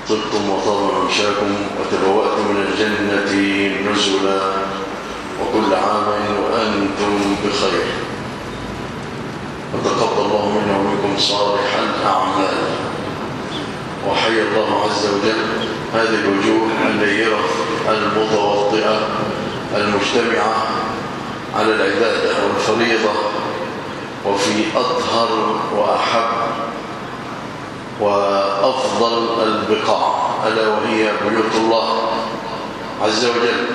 طبتم وطاب ممشاكم وتبوأتم من الجنة نزلا وكل عام وأنتم بخير وتقبل الله منا ومنكم صالح الأعمال وحي الله عز وجل هذه الوجوه النيرة المتوطئة المجتمعة على العبادة والفريضة وفي أطهر وأحب وأفضل البقاع ألا وهي بيوت الله عز وجل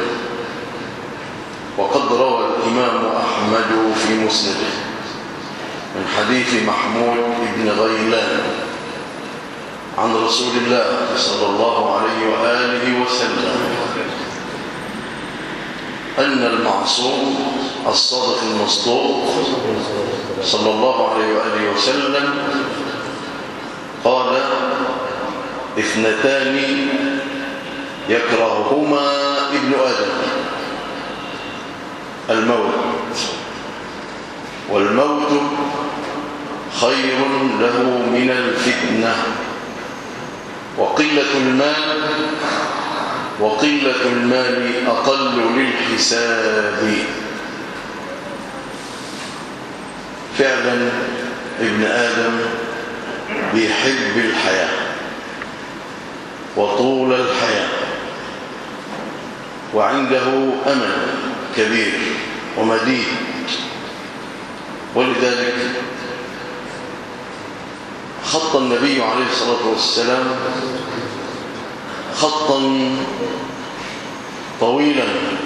وقد روى الإمام أحمد في مسنده من حديث محمود بن غيلان عن رسول الله صلى الله عليه وآله وسلم أن المعصوم الصادق المصدوق صلى الله عليه وآله وسلم قال اثنتان يكرههما ابن آدم الموت والموت خير له من الفتنة وقلة المال وقلة المال أقل للحساب فعلا ابن آدم بيحب الحياة وطول الحياة وعنده أمل كبير ومديد ولذلك خط النبي عليه الصلاة والسلام خطا طويلا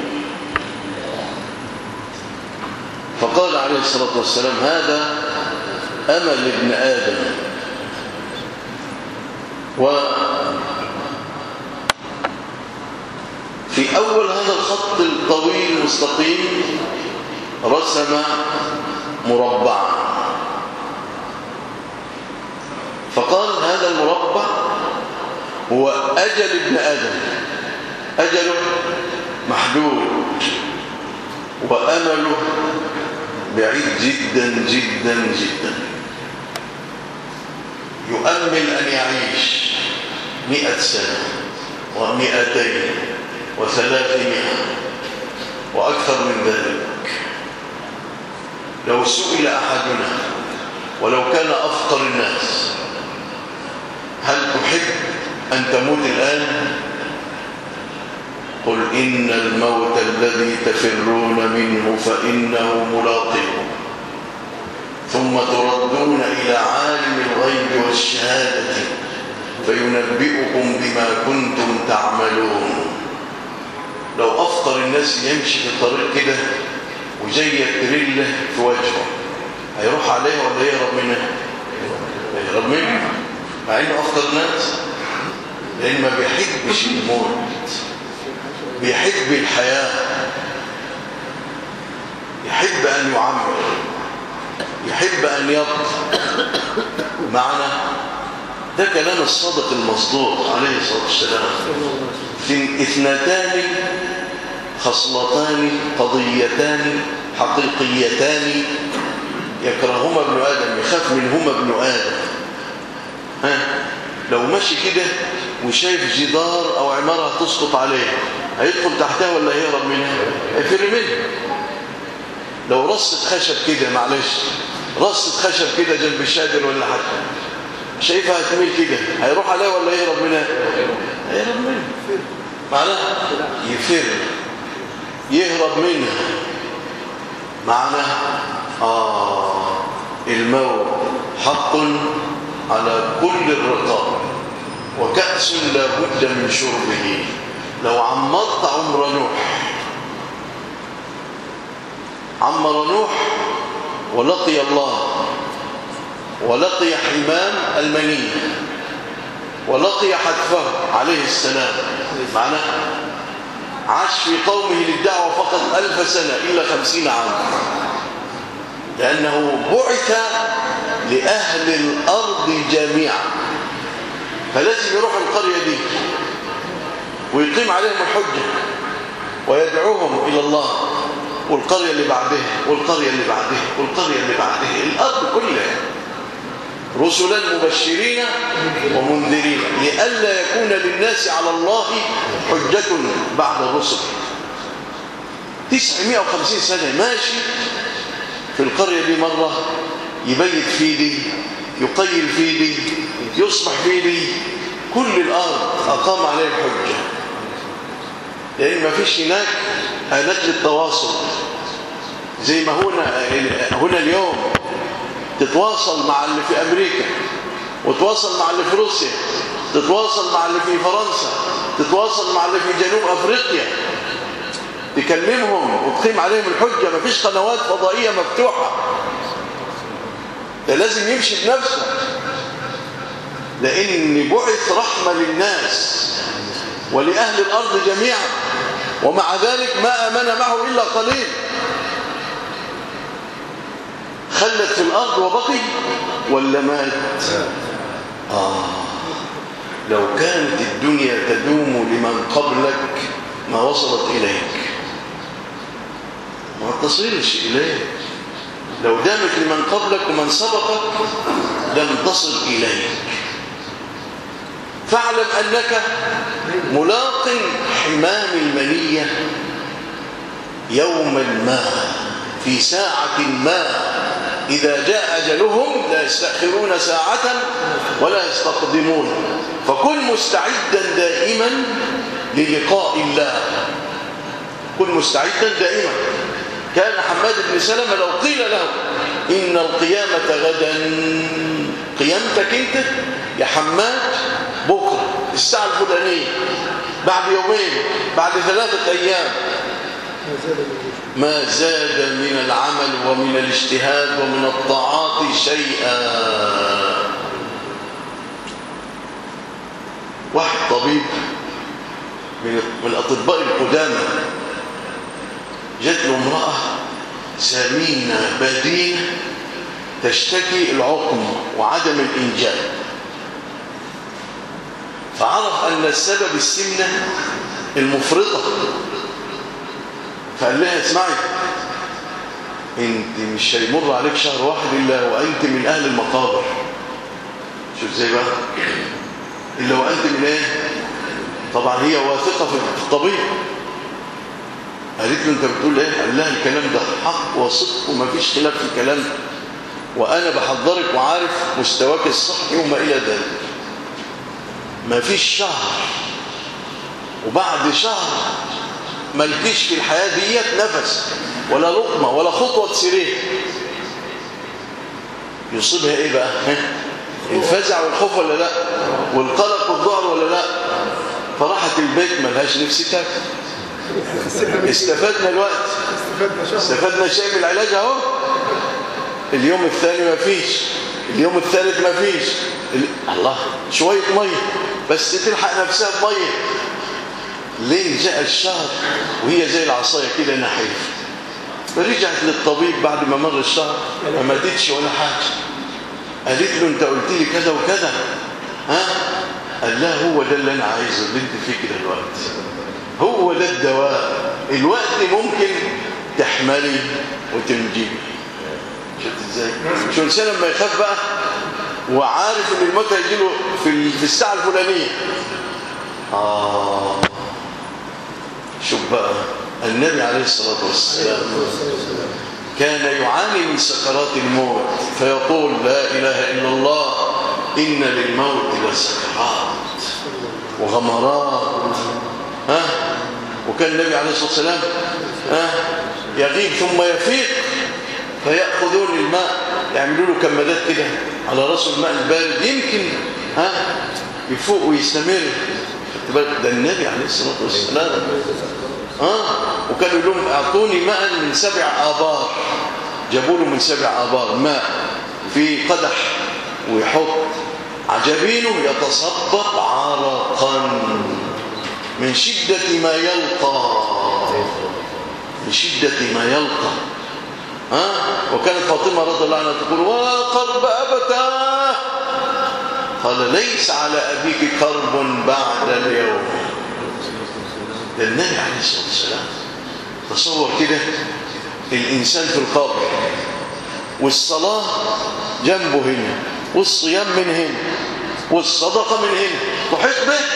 فقال عليه الصلاة والسلام هذا أمل ابن آدم و في أول هذا الخط الطويل المستقيم رسم مربعا فقال هذا المربع هو أجل ابن آدم أجله محدود وأمله بعيد جدا جدا جدا يؤمل أن يعيش مئة سنة ومئتين وثلاثمائة وأكثر من ذلك لو سئل أحدنا ولو كان أفقر الناس هل تحب أن تموت الآن قل إن الموت الذي تفرون منه فإنه ملاقيه ثم تردون إلى عالم الغيب والشهادة فينبئكم بما كنتم تعملون لو أفقر الناس يمشي في الطريق كده وجاي يترله في وجهه هيروح عليه ولا يهرب منه يهرب منه مع انه افضل ناس لان ما بيحبش الموت بيحب الحياه يحب ان يعمر يحب ان يبقى معنا ده كلام الصادق المصدوق عليه الصلاه والسلام في اثنتان خصلتان قضيتان حقيقيتان يكرههما ابن ادم يخاف منهما ابن ادم ها لو ماشي كده وشايف جدار او عماره تسقط عليه هيدخل تحتها ولا هيهرب منها هيفر منها لو رصة خشب كده معلش رصة خشب كده جنب الشادر ولا حاجه شايفها هتميل كده هيروح عليها ولا يهرب منها هيهرب منها معناها يفر يهرب منها معناها آه الموت حق على كل الرقاب وكأس لا بد من شربه لو عمرت عمر نوح عمر نوح ولقي الله ولقي حمام المني ولقي حتفه عليه السلام معناه عاش في قومه للدعوة فقط ألف سنة إلا خمسين عاما لأنه بعث لأهل الأرض جميعا فلازم يروح القرية دي ويقيم عليهم الحجة ويدعوهم إلى الله والقرية اللي بعدها والقرية اللي بعدها والقرية اللي بعدها الأرض كلها رسلا مبشرين ومنذرين لئلا يكون للناس على الله حجة بعد الرسل 950 سنة ماشي في القرية دي مرة يبيت في دي يقيل في دي يصبح في دي كل الأرض أقام عليه الحجة لأن ما فيش هناك آلات للتواصل زي ما هنا هنا اليوم تتواصل مع اللي في أمريكا وتواصل مع اللي في روسيا تتواصل مع اللي في فرنسا تتواصل مع اللي في جنوب أفريقيا تكلمهم وتقيم عليهم الحجة ما فيش قنوات فضائية مفتوحة ده لازم يمشي بنفسه لأن بعث رحمة للناس ولأهل الأرض جميعا ومع ذلك ما آمن معه إلا قليل خلت في الأرض وبقي ولا مات آه لو كانت الدنيا تدوم لمن قبلك ما وصلت إليك ما تصلش إليك لو دامت لمن قبلك ومن سبقك لم تصل إليك فاعلم أنك ملاق حمام المنية يوما ما في ساعة ما إذا جاء أجلهم لا يستأخرون ساعة ولا يستقدمون فكن مستعدا دائما للقاء الله كن مستعدا دائما كان حماد بن سلمة لو قيل له إن القيامة غدا قيامتك أنت يا حماد بكرة الساعة الفلانية بعد يومين بعد ثلاثة أيام ما زاد من العمل ومن الاجتهاد ومن الطاعات شيئا واحد طبيب من الأطباء القدامى جات له امرأة سمينة بدينة تشتكي العقم وعدم الإنجاب فعرف أن السبب السمنة المفرطة فقال لها اسمعي انت مش هيمر عليك شهر واحد إلا وأنت من أهل المقابر شوف ازاي بقى إلا وأنت من ايه طبعا هي واثقة في الطبيب قالت له انت بتقول ايه قال لها الكلام ده حق وصدق وما فيش خلاف في الكلام ده وانا بحضرك وعارف مستواك الصحي وما الى ذلك ما فيش شهر وبعد شهر مالكيش في الحياه ديت نفس ولا لقمه ولا خطوه تسيريه يصيبها ايه بقى الفزع والخوف ولا لا والقلق والذعر ولا لا فراحت البيت ملهاش نفس تاكل استفدنا الوقت استفدنا شيء من العلاج اهو اليوم الثاني ما فيش اليوم الثالث ما فيش الله شوية مية بس تلحق نفسها بمية ليه جاء الشهر وهي زي العصاية كده نحيف فرجعت للطبيب بعد ما مر الشهر ما ماتتش ولا حاجة قالت له انت قلت لي كذا وكذا ها قال لها هو ده اللي انا عايزه اللي انت فيه كده الوقت هو ده الدواء الوقت ممكن تحملي وتنجبي شفت ازاي شو الانسان لما يخاف بقى وعارف ان الموت هيجي له في في الساعه الفلانيه اه شوف بقى النبي عليه الصلاه والسلام كان يعاني من سكرات الموت فيقول لا اله الا الله ان للموت لسكرات وغمرات ها وكان النبي عليه الصلاة والسلام ها يغيب ثم يفيق فيأخذون الماء يعملوا له كمادات كده على رأسه الماء البارد يمكن ها يفوق ويستمر ده النبي عليه الصلاة والسلام ها وكانوا يقول لهم اعطوني ماء من سبع آبار جابوا له من سبع آبار ماء في قدح ويحط عجبينه يتصبق عرقا من شدة ما يلقى من شدة ما يلقى ها وكانت فاطمة رضي الله عنها تقول وقرب أبتاه قال ليس على أبيك كرب بعد اليوم ده النبي عليه الصلاة والسلام تصور كده الإنسان في القبر والصلاة جنبه هنا والصيام من هنا والصدقة من هنا تحيط به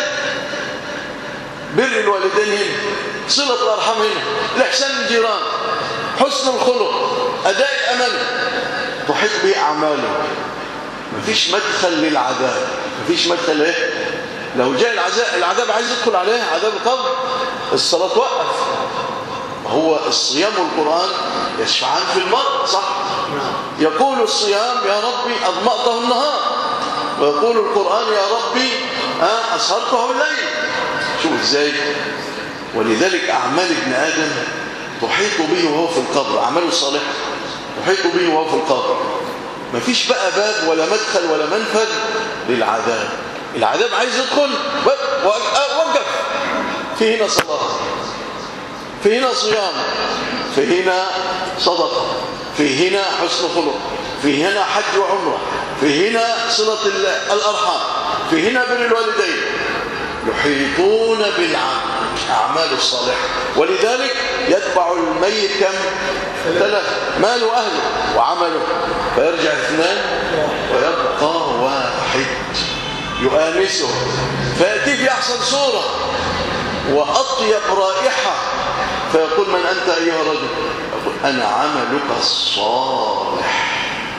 بر الوالدين هنا صلة الأرحام هنا الإحسان للجيران حسن الخلق أداء الأمل تحيط به أعماله مفيش مدخل للعذاب مفيش مدخل ايه لو جاء العذاب العذاب عايز يدخل عليه عذاب القبر الصلاة توقف هو الصيام والقرآن يشفعان في المرء صح يقول الصيام يا ربي أضمأته النهار ويقول القرآن يا ربي أه أسهرته الليل شوف ازاي ولذلك أعمال ابن آدم تحيط به وهو في القبر أعماله الصالحة تحيط به وهو في القبر مفيش بقى باب ولا مدخل ولا منفذ للعذاب العذاب عايز يدخل وقف في هنا صلاة في هنا صيام في هنا صدقة في هنا حسن خلق في هنا حج وعمرة في هنا صلة الأرحام في هنا بر الوالدين يحيطون بالعمل أعمال الصالحة ولذلك يتبع الميت كم ثلاث مال أهله وعمله فيرجع اثنان ويبقى واحد يؤانسه فيأتي في أحسن صورة وأطيب رائحة فيقول من أنت أيها الرجل يقول أنا عملك الصالح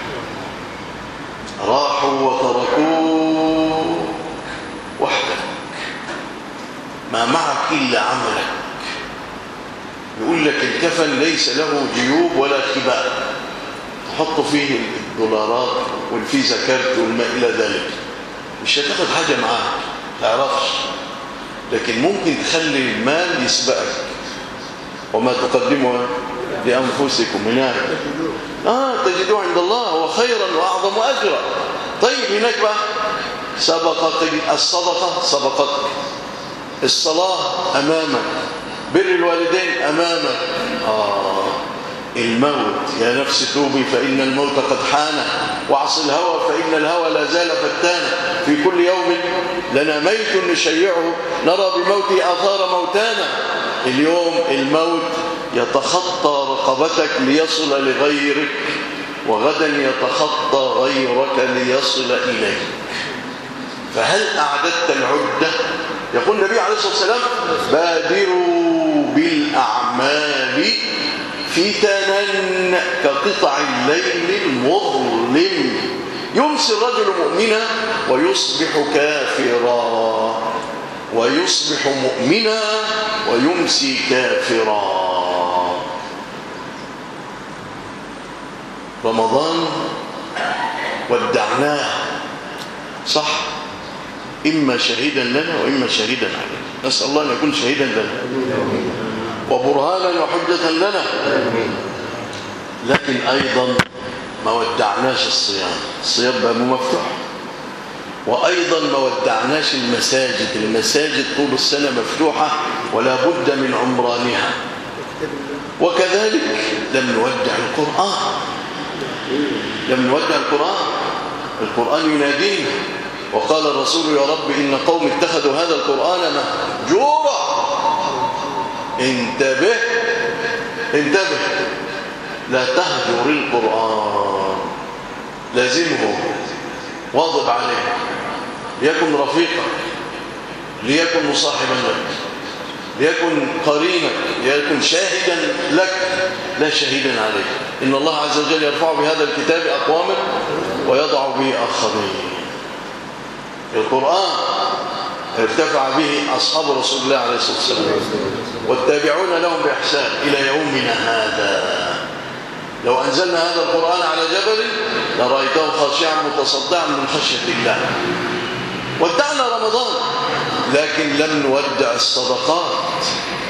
راحوا وتركوه وحدك ما معك إلا عملك يقول لك الكفن ليس له جيوب ولا خباء تحط فيه الدولارات والفيزا كارت والما إلى ذلك مش هتاخد حاجة معاك تعرفش لكن ممكن تخلي المال يسبقك وما تقدموا لأنفسكم هناك آه تجدوه عند الله هو خيرا وأعظم أجرا طيب هناك بقى سبقت الصدقة سبقتك الصلاة أمامك بر الوالدين أمامك آه الموت يا نفس توبي فإن الموت قد حان وعص الهوى فإن الهوى لا زال فتانا في كل يوم لنا ميت نشيعه نرى بموته آثار موتانا اليوم الموت يتخطى رقبتك ليصل لغيرك وغدا يتخطى غيرك ليصل إليك فهل أعددت العدة يقول النبي عليه الصلاة والسلام بادروا بالأعمال فتنا كقطع الليل المظلم يمسي الرجل مؤمنا ويصبح كافرا ويصبح مؤمنا ويمسي كافرا رمضان ودعناه صح إما شهيدا لنا وإما شهيدا علينا نسأل الله أن يكون شهيدا لنا وبرهانا وحجة لنا لكن أيضا ما ودعناش الصيام الصيام بقى مفتوح وأيضا ما ودعناش المساجد المساجد طول السنة مفتوحة ولا بد من عمرانها وكذلك لم نودع القرآن لم نودع القرآن القرآن ينادينا وقال الرسول يا رب إن قوم اتخذوا هذا القرآن مهجورا انتبه انتبه لا تهجر القرآن لازمه واظب عليه ليكن رفيقا ليكن مصاحبا لك ليكن قرينك ليكن شاهدا لك لا شهيدا عليك إن الله عز وجل يرفع بهذا الكتاب أقواما ويضع به آخرين القرآن ارتفع به أصحاب رسول الله عليه الصلاة والسلام والتابعون لهم بإحسان إلى يومنا هذا لو أنزلنا هذا القرآن على جبل لرأيته خاشعا متصدعا من خشية الله ودعنا رمضان لكن لم نودع الصدقات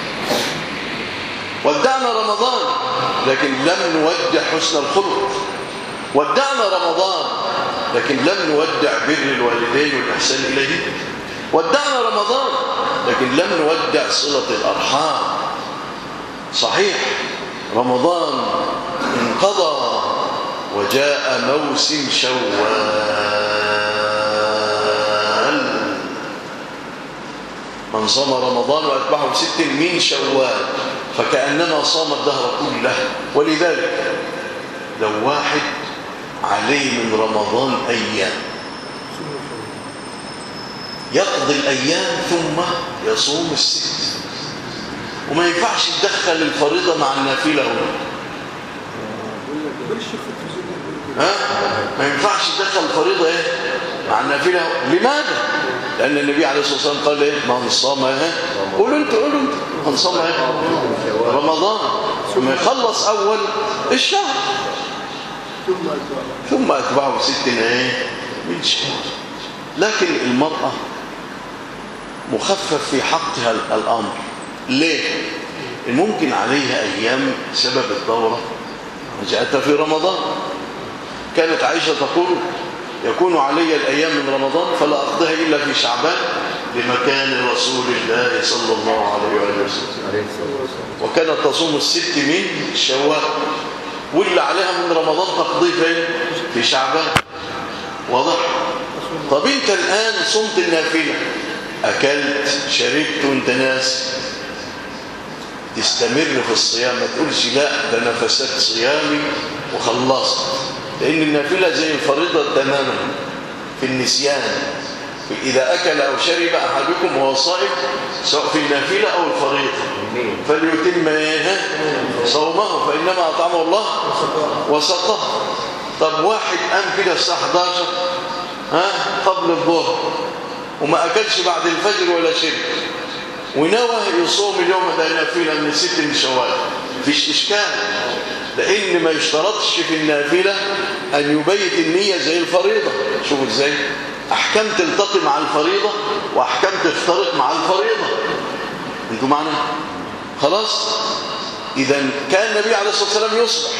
ودعنا رمضان لكن لم نودع حسن الخلق ودعنا رمضان لكن لم نودع بر الوالدين والإحسان إليه ودعنا رمضان لكن لم نودع صلة الأرحام صحيح رمضان انقضى وجاء موسم شوال من صام رمضان وأتبعه ست من شوال فكأنما صام الدهر كله ولذلك لو واحد عليه من رمضان أيام يقضي الأيام ثم يصوم الست وما ينفعش تدخل الفريضة مع النافلة هنا ها ما ينفعش تدخل الفريضة ايه مع النافلة لماذا لأن النبي عليه الصلاة والسلام قال ايه من صام ايه قولوا انتوا قولوا انتوا من صام ايه رمضان ثم يخلص أول الشهر ثم أتبعه ست ايه من شهر لكن المرأة مخفف في حقها الأمر ليه؟ ممكن عليها أيام سبب الدورة جاءتها في رمضان كانت عائشة تقول يكون علي الأيام من رمضان فلا أقضيها إلا في شعبان لمكان رسول الله صلى الله عليه وآله وسلم وكانت تصوم الست من شوال واللي عليها من رمضان تقضيه فين؟ في شعبان واضح؟ طب انت الآن صمت النافلة أكلت شربت وانت ناس تستمر في الصيام ما تقولش لا ده انا فسدت صيامي وخلصت لأن النافلة زي الفريضة تماما في النسيان إذا أكل أو شرب أحدكم وهو صائم سواء في النافلة أو الفريضة فليتم إيه صومه فإنما أطعمه الله وسقه طب واحد قام كده الساعة 11 ها قبل الظهر وما أكلش بعد الفجر ولا شرب ونوى يصوم اليوم ده نافلة من ست من شوال مفيش إشكال لأن ما يشترطش في النافلة أن يبيت النية زي الفريضة شوفوا إزاي أحكام تلتقي مع الفريضة وأحكام تفترق مع الفريضة أنتوا معنا خلاص إذا كان النبي عليه الصلاة والسلام يصبح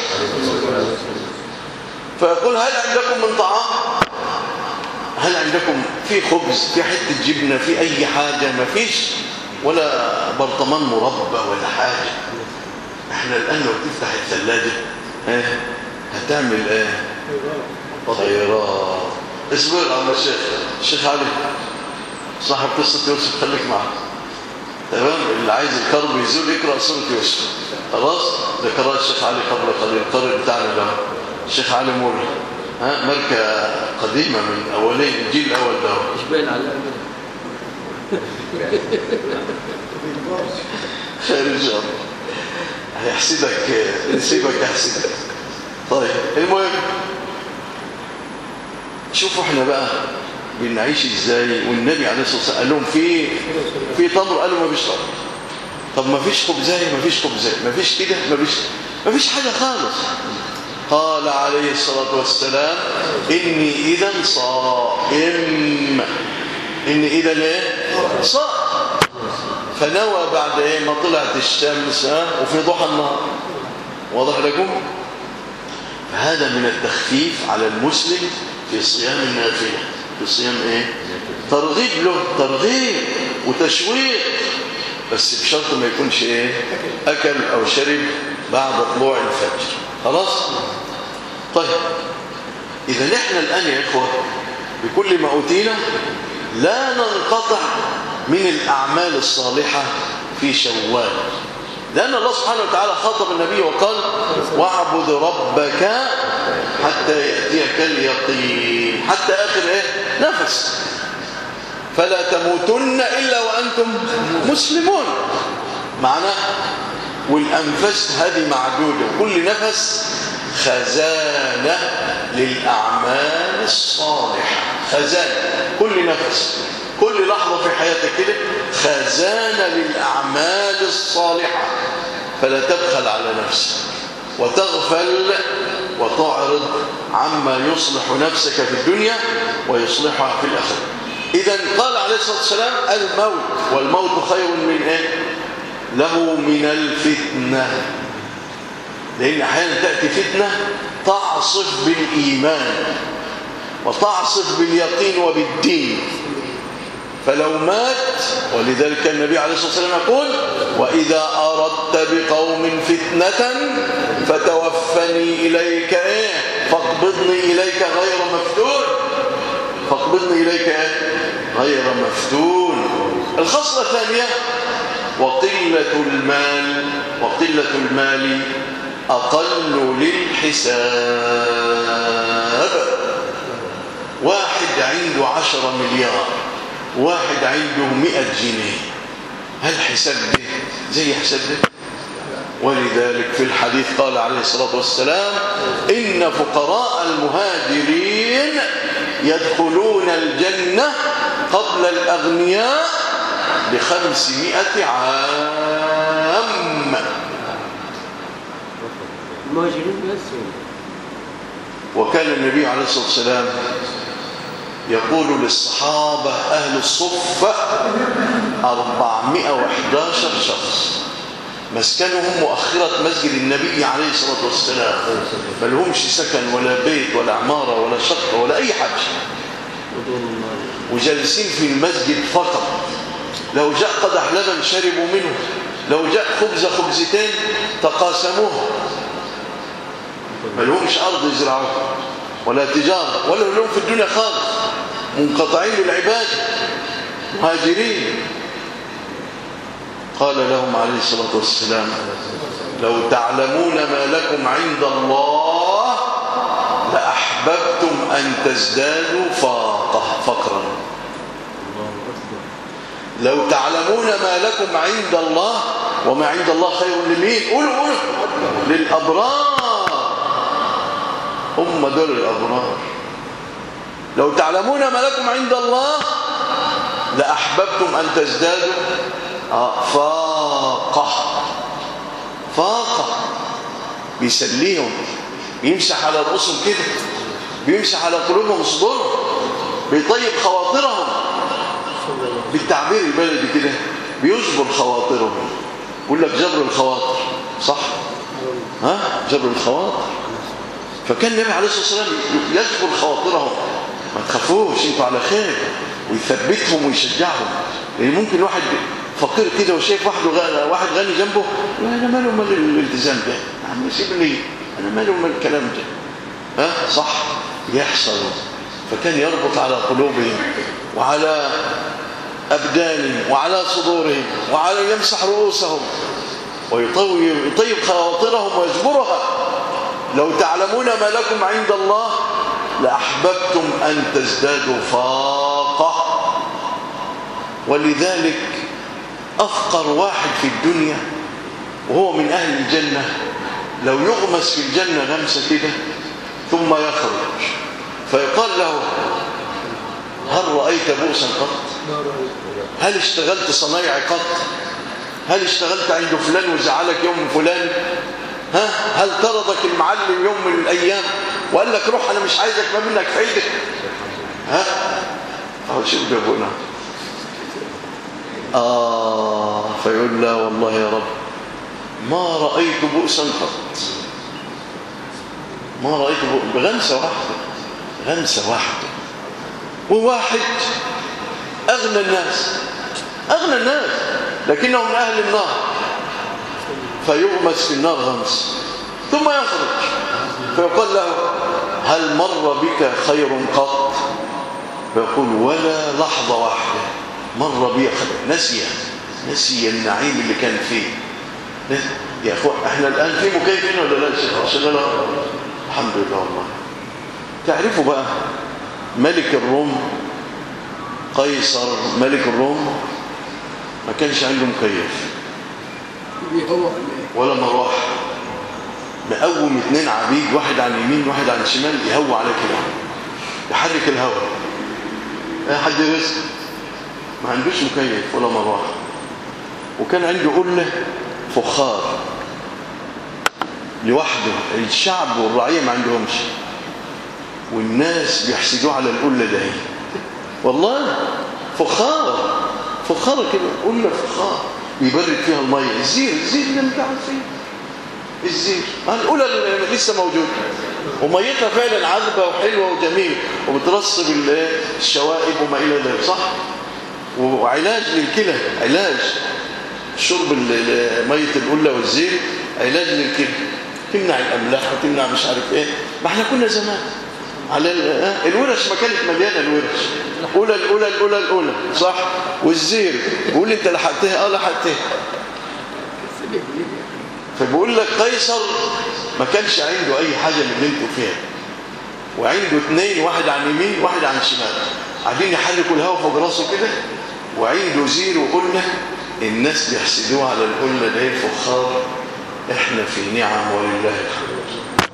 فيقول هل عندكم من طعام هل عندكم في خبز في حتة جبنة في أي حاجة ما فيش ولا برطمان مربى ولا حاجة احنا الآن لو تفتح الثلاجة اه هتعمل ايه خيرات اصبر يا عم الشيخ الشيخ علي صاحب قصة يوسف خليك معه تمام اللي عايز الكرب يزول يقرأ سورة يوسف خلاص ذكرها الشيخ علي قبل قليل القارئ بتاعنا ده الشيخ علي موري ها ماركة قديمة من أولين الجيل الأول ده مش باين على خير إن شاء الله هيحسدك نسيبك يحسدك طيب المهم شوفوا احنا بقى بنعيش ازاي والنبي عليه الصلاه والسلام قال لهم في في تمر قالوا ما فيش تمر طب ما فيش خبزايه ما فيش خبزايه ما فيش كده ما فيش ما فيش حاجه خالص قال عليه الصلاه والسلام اني اذا صائم اني اذا ايه صائم فنوى بعد ايه ما طلعت الشمس ها وفي ضحى النهار واضح لكم فهذا من التخفيف على المسلم في صيام النافله في صيام ايه ترغيب له ترغيب وتشويق بس بشرط ما يكونش ايه اكل او شرب بعد طلوع الفجر خلاص طيب اذا احنا الان يا اخوه بكل ما اوتينا لا ننقطع من الأعمال الصالحة في شوال لأن الله سبحانه وتعالى خاطب النبي وقال واعبد ربك حتى يأتيك اليقين حتى آخر إيه؟ نفس فلا تموتن إلا وأنتم مسلمون معناه والأنفس هذه معدودة كل نفس خزانة للأعمال الصالحة خزانة كل نفس كل لحظة في حياتك كده خزانة للأعمال الصالحة فلا تبخل على نفسك وتغفل وتعرض عما يصلح نفسك في الدنيا ويصلحها في الآخرة إذا قال عليه الصلاة والسلام الموت والموت خير من إيه؟ له من الفتنة لأن أحيانا تأتي فتنة تعصف بالإيمان وتعصف باليقين وبالدين فلو مات ولذلك النبي عليه الصلاة والسلام يقول وإذا أردت بقوم فتنة فتوفني إليك إيه فاقبضني إليك غير مفتون فاقبضني إليك إيه غير مفتون الخصلة الثانية وقلة المال وقلة المال أقل للحساب حساب واحد عنده عشرة مليار واحد عنده مئة جنيه هل حساب ده زي حساب ده ولذلك في الحديث قال عليه الصلاة والسلام إن فقراء المهاجرين يدخلون الجنة قبل الأغنياء بخمسمائة عام المهاجرين بس وكان النبي عليه الصلاة والسلام يقول للصحابة أهل الصفة 411 شخص مسكنهم مؤخرة مسجد النبي عليه الصلاة والسلام ما لهمش سكن ولا بيت ولا عمارة ولا شقة ولا أي حاجة ودون الله وجالسين في المسجد فقط لو جاء قدح لبن شربوا منه لو جاء خبز خبزتين تقاسموه ما لهمش أرض يزرعوها ولا تجارة ولا لهم في الدنيا خالص منقطعين للعبادة مهاجرين قال لهم عليه الصلاة والسلام لو تعلمون ما لكم عند الله لأحببتم أن تزدادوا فاقة فقرا الله أكبر لو تعلمون ما لكم عند الله وما عند الله خير لمين قولوا قولوا للأبرار هم دول الأبرار لو تعلمون ما لكم عند الله لأحببتم أن تزدادوا آه، فاقة فاقة بيسليهم بيمسح على رؤوسهم كده بيمسح على قلوبهم صدورهم بيطيب خواطرهم بالتعبير البلدي كده بيجبر خواطرهم يقول لك جبر الخواطر صح ها جبر الخواطر فكان النبي عليه الصلاه والسلام يجبر خواطرهم ما تخافوش انتوا على خير ويثبتهم ويشجعهم لان ممكن واحد فقير كده وشايف واحد غني واحد غني جنبه لا انا ماله ومال الالتزام ده يا عم سيبني انا ماله ومال الكلام ده ها صح يحصل فكان يربط على قلوبهم وعلى أبدانهم وعلى صدورهم وعلى يمسح رؤوسهم ويطيب يطيب خواطرهم ويجبرها لو تعلمون ما لكم عند الله لأحببتم أن تزدادوا فاقة ولذلك أفقر واحد في الدنيا وهو من أهل الجنة لو يغمس في الجنة غمسة كده ثم يخرج فيقال له هل رأيت بؤسا قط هل اشتغلت صنايع قط هل اشتغلت عند فلان وزعلك يوم فلان ها هل طردك المعلم يوم من الايام وقال لك روح انا مش عايزك ما منك فايده ها اهو شوف جابونا اه فيقول لا والله يا رب ما رايت بؤسا قط ما رايت بؤس غمسه واحده غمسه واحده وواحد أغنى الناس أغنى الناس لكنه من أهل النار فيغمس في النار غمس ثم يخرج فيقال له هل مر بك خير قط فيقول ولا لحظة واحدة مر بي خير نسي نسي النعيم اللي كان فيه يا أخوان احنا الآن في مكيف هنا ولا لا شغال الحمد لله والله تعرفوا بقى ملك الروم قيصر ملك الروم ما كانش عنده مكيف ولا مروحه مقوم اتنين عبيد واحد عن اليمين واحد عن الشمال يهوى عليه كده يحرك الهواء اي حد رزق ما عندوش مكيف ولا مروحه وكان عنده قله فخار لوحده الشعب والرعيه ما عندهمش والناس بيحسدوه على القله ده والله فخار فخار كده قله فخار يبرد فيها الميه الزير الزير اللي انت عارف فيه الزير القله اللي لسه موجوده وميتها فعلا عذبه وحلوه وجميله وبترصب الشوائب وما الى ذلك صح وعلاج للكلى علاج شرب ميه القله والزير علاج للكلى تمنع الاملاح وتمنع مش عارف ايه ما احنا كنا زمان على الورش ما كانت مليانه الورش الاولى الاولى الاولى الاولى صح والزير بيقول لي انت لحقتها اه لحقتها فبيقول لك قيصر ما كانش عنده اي حاجه من اللي انتوا فيها وعنده اثنين واحد عن يمين واحد عن شمال قاعدين يحركوا الهواء فوق راسه كده وعنده زير وقلنا الناس بيحسدوه على القلة ده الفخار احنا في نعم ولله الحمد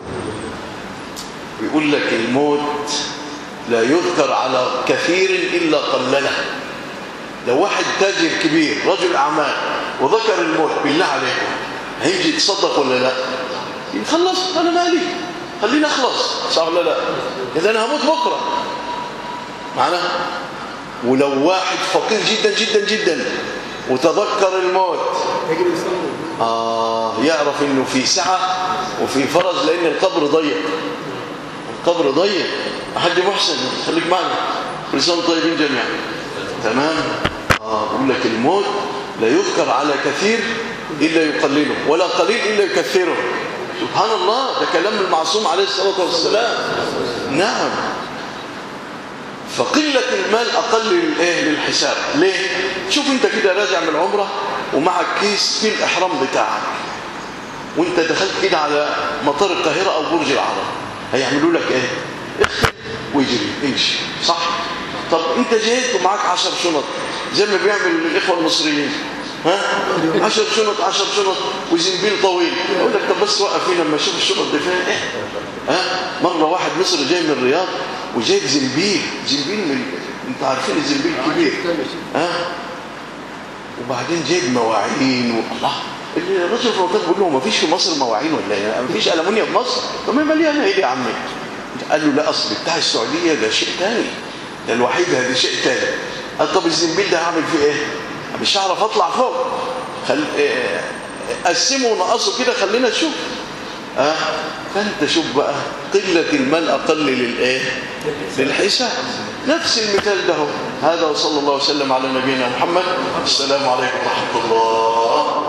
بيقول لك الموت لا يذكر على كثير إلا قلله لو واحد تاجر كبير رجل أعمال وذكر الموت بالله عليكم هيجي يتصدق ولا لا خلص أنا مالي خلينا أخلص صح ولا لا إذا أنا هموت بكرة معنا ولو واحد فقير جدا جدا جدا وتذكر الموت يجب يصلي آه يعرف إنه في سعة وفي فرج لأن القبر ضيق القبر ضيق حد محسن خليك معنا كل سنة وأنتم طيبين جميعا تمام آه بقول لك الموت لا يذكر على كثير إلا يقلله ولا قليل إلا يكثره سبحان الله ده كلام المعصوم عليه الصلاة والسلام نعم فقلة المال أقل للإيه للحساب ليه؟ شوف أنت كده راجع من العمرة ومعك كيس فيه الإحرام بتاعك وانت دخلت كده على مطار القاهرة أو برج العرب هيعملوا لك إيه؟ اخد ويجري امشي صح؟ طب انت جهزت ومعاك 10 شنط زي ما بيعمل الإخوة المصريين ها 10 شنط 10 شنط وزنبيل طويل اقول لك طب بس وقف هنا لما اشوف الشنط دي فيها ايه ها مره واحد مصري جاي من الرياض وجايب زنبيل زنبيل من انت عارفين الزنبيل كبير ها وبعدين جايب مواعين والله الراجل في المطار بيقول له ما فيش في مصر مواعين ولا ايه ما فيش المونيا في مصر طب ما مليانه ايه دي يا عمي قال له لا اصل بتاع السعوديه ده شيء ثاني ده الوحيد ده شيء ثاني قال طب الزنبيل ده هعمل فيه ايه مش هعرف اطلع فوق خل... إيه... قسمه ونقصه كده خلينا نشوف اه فانت شوف بقى قله المال اقل للايه للحساب نفس المثال ده هو. هذا وصلى الله وسلم على نبينا محمد السلام عليكم ورحمه الله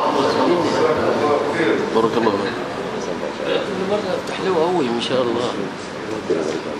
بارك الله فيك كل مرة تحلو قوي ما شاء الله